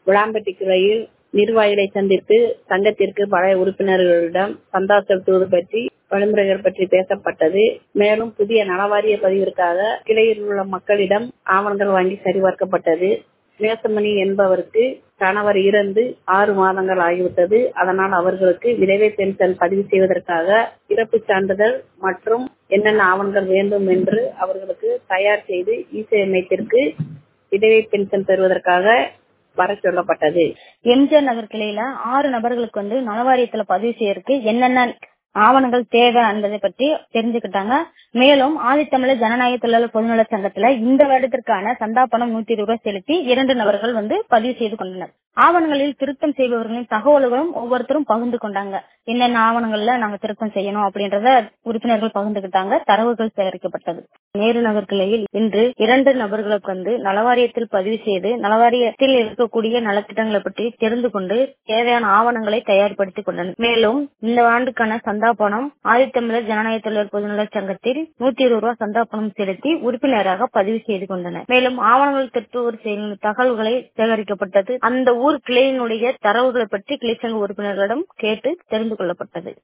விளாம்பட்டி கிளையில் நிர்வாகிகளை சந்தித்து சங்கத்திற்கு பழைய உறுப்பினர்களிடம் சந்தா செலுத்துவது பற்றி வழிமுறைகள் பற்றி பேசப்பட்டது மேலும் புதிய நலவாரிய பதிவிற்காக கிளையில் உள்ள மக்களிடம் ஆவணங்கள் வாங்கி சரிபார்க்கப்பட்டது நேசமணி என்பவருக்கு கணவர் இறந்து ஆறு மாதங்கள் ஆகிவிட்டது அதனால் அவர்களுக்கு விதவை பென்ஷன் பதிவு செய்வதற்காக இறப்பு சான்றிதழ் மற்றும் என்னென்ன ஆவணங்கள் வேண்டும் என்று அவர்களுக்கு தயார் செய்து இசேமையத்திற்கு விதவை பென்ஷன் பெறுவதற்காக வர சொல்லப்பட்டது எம்ஜிஆர் நகர் கிளையில ஆறு நபர்களுக்கு வந்து நலவாரியத்துல பதிவு செய்யறதுக்கு என்னென்ன ஆவணங்கள் தேவை என்பதை பற்றி தெரிஞ்சுக்கிட்டாங்க மேலும் ஆதித்தமிழர் ஜனநாயக தொழிலாளர் பொதுநல சங்கத்துல இந்த வருடத்திற்கான சந்தா பணம் நூத்தி இருபது ரூபாய் செலுத்தி இரண்டு நபர்கள் வந்து பதிவு செய்து கொண்டனர் ஆவணங்களில் திருத்தம் செய்பவர்களின் தகவல்களும் ஒவ்வொருத்தரும் பகிர்ந்து கொண்டாங்க என்னென்ன ஆவணங்கள்ல நாங்க திருத்தம் செய்யணும் அப்படின்றத உறுப்பினர்கள் பகிர்ந்துகிட்டாங்க தரவுகள் சேகரிக்கப்பட்டது நேரு நகர் கிளையில் இன்று இரண்டு நபர்களுக்கு வந்து நலவாரியத்தில் பதிவு செய்து நலவாரியத்தில் இருக்கக்கூடிய நலத்திட்டங்களை பற்றி தெரிந்து கொண்டு தேவையான ஆவணங்களை தயார்படுத்திக் கொண்டனர் மேலும் இந்த ஆண்டுக்கான சந்தா பணம் ஆதித்தமிழர் ஜனநாயக தொழிலாளர் பொதுநல சங்கத்தில் நூத்தி இருபது ரூபாய் சந்தா பணம் செலுத்தி உறுப்பினராக பதிவு செய்து கொண்டனர் மேலும் ஆவணங்கள் திருத்துவோர் செய்யும் தகவல்களை சேகரிக்கப்பட்டது அந்த ஊர் கிளையினுடைய தரவுகளை பற்றி கிளைச்சங்க உறுப்பினர்களிடம் கேட்டு தெரிந்து கொள்ளப்பட்டது